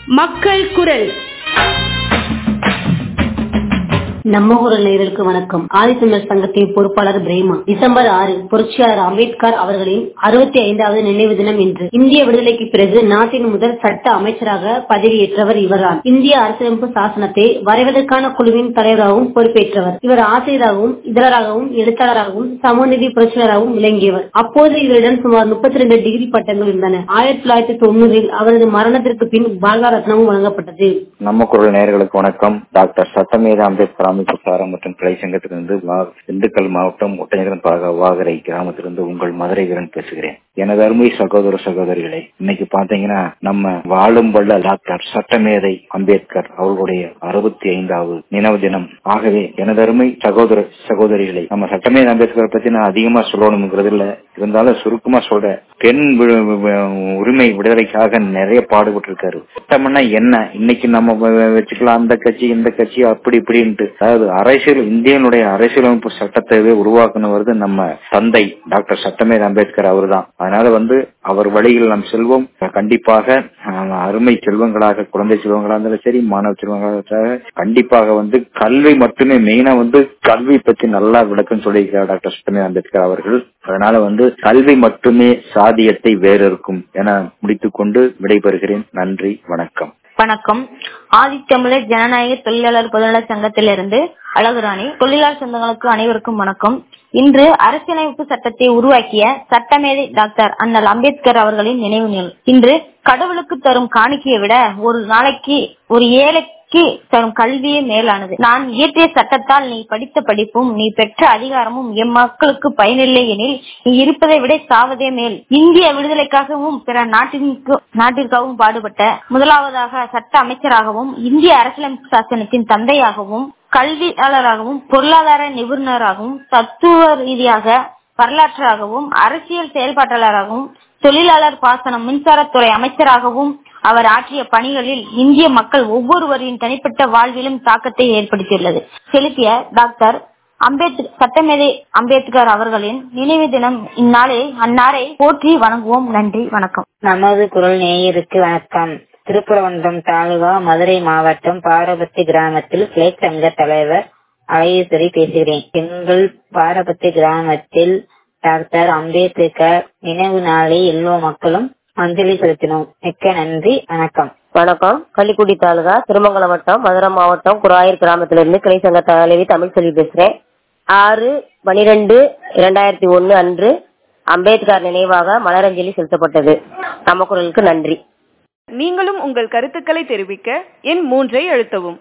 மக்கள் குரல் நம்ம ஊரல் நேயர்களுக்கு வணக்கம் ஆதித்தமிழர் சங்கத்தின் பொறுப்பாளர் பிரேமா டிசம்பர் ஆறு புரட்சியாளர் அம்பேத்கர் அவர்களின் அறுபத்தி ஐந்தாவது நினைவு தினம் இன்று இந்திய விடுதலைக்கு பிறகு நாட்டின் முதல் சட்ட அமைச்சராக பதவியேற்றவர் இவர்தான் இந்திய அரசியலமைப்பு சாசனத்தை வரைவதற்கான குழுவின் தலைவராகவும் பொறுப்பேற்றவர் இவர் ஆசிரியராகவும் இதழராகவும் எழுத்தாளராகவும் சமூகநீதி புரட்சியாளராகவும் விளங்கியவர் அப்போது இவரிடம் சுமார் முப்பத்தி ரெண்டு டிகிரி பட்டங்கள் இருந்தன ஆயிரத்தி தொள்ளாயிரத்தி தொண்ணூறில் அவரது மரணத்திற்கு பின் பாரத ரத்னமும் வழங்கப்பட்டது நம்ம குரல் நேயர்களுக்கு வணக்கம் டாக்டர் சட்டமேத அம்பேத்கர் அமைப்பு சாரா மற்றும் கிளை சங்கத்திலிருந்து வா- திண்டுக்கல் மாவட்டம் ஒட்டஞ்சரம் பாக வாகரை கிராமத்திலிருந்து உங்கள் மதுரை வீரன் பேசுகிறேன் எனது அருமை சகோதர சகோதரிகளே இன்னைக்கு பாத்தீங்கன்னா நம்ம வாழும் வல்ல டாக்டர் சட்டமேதை அம்பேத்கர் அவர்களுடைய அறுபத்தி ஐந்தாவது நினைவு தினம் ஆகவே எனது அருமை சகோதர சகோதரிகளை நம்ம சட்டமேதை அம்பேத்கர் பத்தி நான் அதிகமா சொல்லணுங்கிறது இல்ல இருந்தாலும் சுருக்கமா சொல்றேன் பெண் வி- வி- உரிமை விடுதலைக்காக நிறைய பாடுபட்டு இருக்காரு சட்டம்னா என்ன இன்னைக்கு நம்ம வ- வச்சுக்கலாம் அந்த கட்சி இந்த கட்சி அப்படி இப்படின்ட்டு அதாவது அரசியல் இந்தியனுடைய அரசியலமைப்பு சட்டத்தைவே உருவாக்குனவர் நம்ம தந்தை டாக்டர் சட்டமேத அம்பேத்கர் அவர்தான் அதனால வந்து அவர் வழியில் நாம் செல்வோம் கண்டிப்பாக அஹ், அருமை செல்வங்களாக குழந்தை செல்வங்களாக இருந்தாலும் சரி மாணவ செல்வங்களாக இருந்தாலும் கண்டிப்பாக வந்து கல்வி மட்டுமே மெயினா வந்து கல்வி பத்தி நல்லா விளக்கம் சொல்லியிருக்கிறார் டாக்டர் சட்டமேத அம்பேத்கர் அவர்கள் அதனால வந்து கல்வி மட்டுமே சாதியத்தை வேறறுக்கும் என முடித்துக்கொண்டு விடைபெறுகிறேன் நன்றி வணக்கம் வணக்கம் ஆதித்தமிழர் ஜனநாயக தொழிலாளர் பொதுநல சங்கத்திலிருந்து அழகுராணி தொழிலாளர் சொந்தங்களுக்கு அனைவருக்கும் வணக்கம் இன்று அரசியலமைப்பு சட்டத்தை உருவாக்கிய சட்டமேதை டாக்டர் அண்ணல் அம்பேத்கர் அவர்களின் நினைவு நாள் இன்று கடவுளுக்கு தரும் காணிக்கையை விட ஒரு நாளைக்கு ஒரு ஏழைக்கு தரும் கல்வியே மேலானது நான் இயற்றிய சட்டத்தால் நீ படித்த படிப்பும் நீ பெற்ற அதிகாரமும் எம் மக்களுக்கு பயனில்லை எனில் நீ இருப்பதை விட சாவதே மேல் இந்திய விடுதலைக்காகவும் பிற நாட்டிற்கு நாட்டிற்காகவும் பாடுபட்ட முதலாவதாக சட்ட அமைச்சராகவும் இந்திய அரசியலமைப்பு சாசனத்தின் தந்தையாகவும் கல்வியாளராகவும் பொருளாதார நிபுணராகவும் தத்துவ ரீதியாக வரலாற்றாகவும் அரசியல் செயல்பாட்டாளராகவும் தொழிலாளர் பாசனம் மின்சாரத்துறை அமைச்சராகவும் அவர் ஆற்றிய பணிகளில் இந்திய மக்கள் ஒவ்வொருவரின் தனிப்பட்ட வாழ்விலும் தாக்கத்தை ஏற்படுத்தியுள்ளது செலுத்திய டாக்டர் அம்பேத்கர் சட்டமேதை அம்பேத்கர் அவர்களின் நினைவு தினம் இந்நாளை அந்நாளை போற்றி வணங்குவோம் நன்றி வணக்கம் நமது குரல் நேயருக்கு வணக்கம் திருப்பரங்குன்றம் தாலுகா மதுரை மாவட்டம் பாரபத்தி கிராமத்தில் கிளை சங்க தலைவர் அழகேஸ்வரி பேசுகிறேன் எங்கள் பாரபத்தி கிராமத்தில் டாக்டர் அம்பேத்கர் நினைவு நாளை எல்லோ மக்களும் அஞ்சலி செலுத்தினோம் மிக்க நன்றி வணக்கம் வணக்கம் கள்ளிக்குடி தாலுகா திருமங்கலம் வட்டம் மதுரை மாவட்டம் குராயர் கிராமத்திலிருந்து கிளை சங்க தலைவி தமிழ் சொல்லி பேசுறேன் ஆறு பனிரெண்டு இரண்டாயிரத்தி ஒன்னு அன்று அம்பேத்கர் நினைவாக மலரஞ்சலி செலுத்தப்பட்டது நம்ம குரலுக்கு நன்றி நீங்களும் உங்கள் கருத்துக்களை தெரிவிக்க எண் மூன்றை அழுத்தவும்